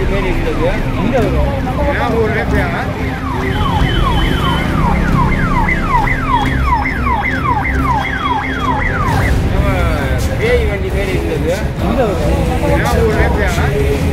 வண்டி மாரி இருந்தது எங்கே வரும் நான் ஒரு நேரத்தையாங்க பேய் வண்டி மாரி இருந்தது எங்கே வரும் நான் ஒரு நேரத்தையாங்க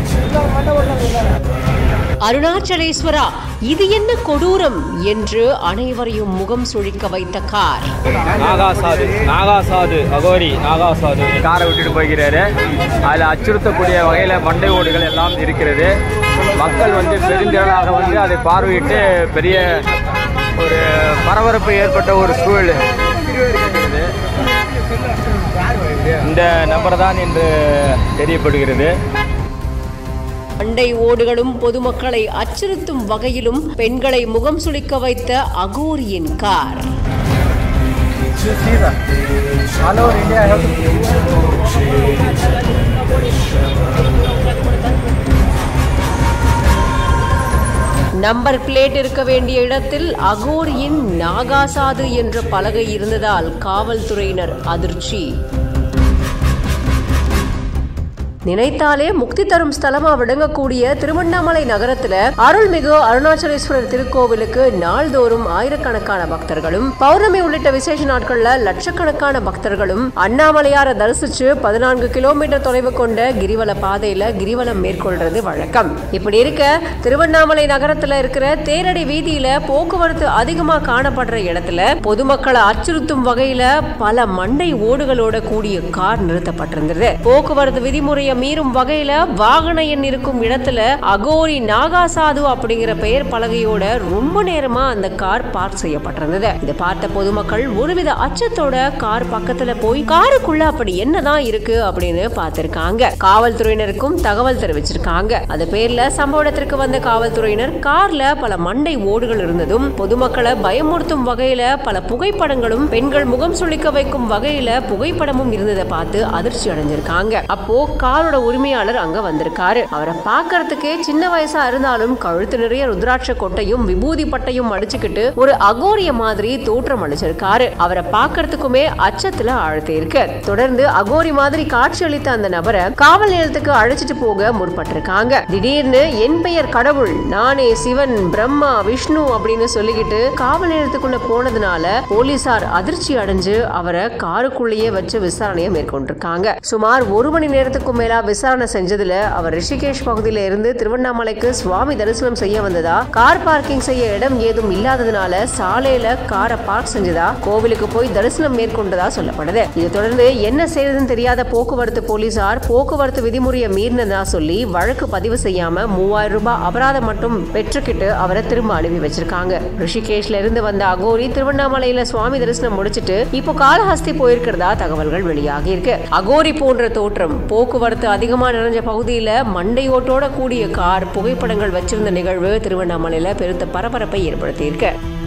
அருணாச்சலேஸ்வரா இது என்ன கொடூரம் என்று அனைவரையும் முகம் சுழிக்க வைத்த கார் நாகாசாது நாகாசாது அகோரி நாகாசாது காரை விட்டுட்டு போய்கிறாரு அதில் அச்சுறுத்தக்கூடிய வகையில் மண்டை ஓடுகள் எல்லாம் இருக்கிறது மக்கள் வந்து பெருந்திரளாக வந்து அதை பார்வையிட்டு பெரிய ஒரு பரபரப்பு ஏற்பட்ட ஒரு சூழல் இருக்கிறது. இந்த நபர் தான் என்று தெரியப்படுகிறது மண்டை ஓடுகளும் பொதுமக்களை அச்சுறுத்தும் வகையிலும் பெண்களை முகம் சுளிக்க வைத்த அகோரியின் கார் சீதா all over India have number plate இருக்க வேண்டிய இடத்தில் அகோரியின் நாகாசாது என்ற பலகை இருந்ததால் காவல்துறையினர் அதிர்ச்சி நினைத்தாலே முக்தி தரும் ஸ்தலமா விளங்கக்கூடிய திருவண்ணாமலை நகரத்துல அருள்மிகு அருணாச்சலேஸ்வரர் திருக்கோவிலுக்கு நாள்தோறும் ஆயிரக்கணக்கான பக்தர்களும் பௌர்ணமி உள்ளிட்ட விசேஷ நாட்கள்ல லட்சக்கணக்கான பக்தர்களும் அண்ணாமலையார தரிசிச்சு பதினான்கு கிலோமீட்டர் தொலைவு கொண்ட கிரிவல பாதையில கிரிவலம் மேற்கொள்றது வழக்கம் இப்படி இருக்க திருவண்ணாமலை நகரத்துல இருக்கிற தேரடி வீதியில போக்குவரத்து அதிகமா காணப்படுற இடத்துல பொதுமக்களை அச்சுறுத்தும் வகையில பல மண்டை ஓடுகளோட கூடிய கார் நிறுத்தப்பட்டிருந்தது போக்குவரத்து விதிமுறையை மீறும் வகையில வாகன எண் இருக்கும் இடத்துல அகோரி நாகாசாது அப்படிங்கிற பெயர் பலகையோட ரொம்ப நேரமா அந்த கார் பார்க் செய்யப்பட்டிருந்தது இதை பார்த்த பொதுமக்கள் ஒருவித அச்சத்தோட கார் பக்கத்துல போய் காருக்குள்ள அப்படி என்னதான் இருக்கு அப்படின்னு பார்த்திருக்காங்க காவல்துறையினருக்கும் தகவல் தெரிவிச்சிருக்காங்க அது பேர்ல சம்பவ இடத்திற்கு வந்த காவல்துறையினர் கார்ல பல மண்டை ஓடுகள் இருந்ததும் பொதுமக்களை பயமுறுத்தும் வகையில பல புகைப்படங்களும் பெண்கள் முகம் சுளிக்க வைக்கும் வகையில புகைப்படமும் இருந்ததை பார்த்து அதிர்ச்சி அடைஞ்சிருக்காங்க அப்போ காரோட உரிமையாளர் அங்க வந்திருக்காரு அவரை பார்க்கறதுக்கே சின்ன வயசா இருந்தாலும் கழுத்து நிறைய ருத்ராட்ச கொட்டையும் விபூதி பட்டையும் அடிச்சுக்கிட்டு ஒரு அகோரிய மாதிரி தோற்றம் அளிச்சிருக்காரு அவரை பார்க்கறதுக்குமே அச்சத்துல ஆழ்த்தி இருக்கு தொடர்ந்து அகோரி மாதிரி காட்சி அளித்த அந்த நபரை காவல் நிலையத்துக்கு அழைச்சிட்டு போக முற்பட்டிருக்காங்க திடீர்னு என் பெயர் கடவுள் நானே சிவன் பிரம்மா விஷ்ணு அப்படின்னு சொல்லிக்கிட்டு காவல் நிலையத்துக்குள்ள போனதுனால போலீசார் அதிர்ச்சி அடைஞ்சு அவரை காருக்குள்ளேயே வச்சு விசாரணையை மேற்கொண்டிருக்காங்க சுமார் ஒரு மணி நேரத்துக்கும் மேலா விசாரணை செஞ்சதுல அவர் ரிஷிகேஷ் பகுதியில இருந்து திருவண்ணாமலைக்கு சுவாமி தரிசனம் செய்ய வந்ததா கார் பார்க்கிங் செய்ய இடம் ஏதும் இல்லாததுனால சாலையில காரை பார்க் செஞ்சதா கோவிலுக்கு போய் தரிசனம் மேற்கொண்டதா சொல்லப்படுது இதை தொடர்ந்து என்ன செய்யறதுன்னு தெரியாத போக்குவரத்து போலீசார் போக்குவரத்து விதிமுறையை மீறினதா சொல்லி வழக்கு பதிவு செய்யாம மூவாயிரம் ரூபாய் அபராதம் மட்டும் பெற்றுக்கிட்டு அவரை திரும்ப அனுப்பி வச்சிருக்காங்க ரிஷிகேஷ்ல இருந்து வந்த அகோரி திருவண்ணாமலையில சுவாமி தரிசனம் முடிச்சிட்டு இப்போ காளஹஸ்தி போயிருக்கிறதா தகவல்கள் வெளியாகி இருக்கு அகோரி போன்ற தோற்றம் போக்குவரத்து அதிகமா நிறைஞ்ச பகுதியில மண்டையோட்டோட கூடிய கார் புகைப்படங்கள் வச்சிருந்த நிகழ்வு திருவண்ணாமலையில பெருத்த பரபரப்பை ஏற்படுத்தியிருக்கு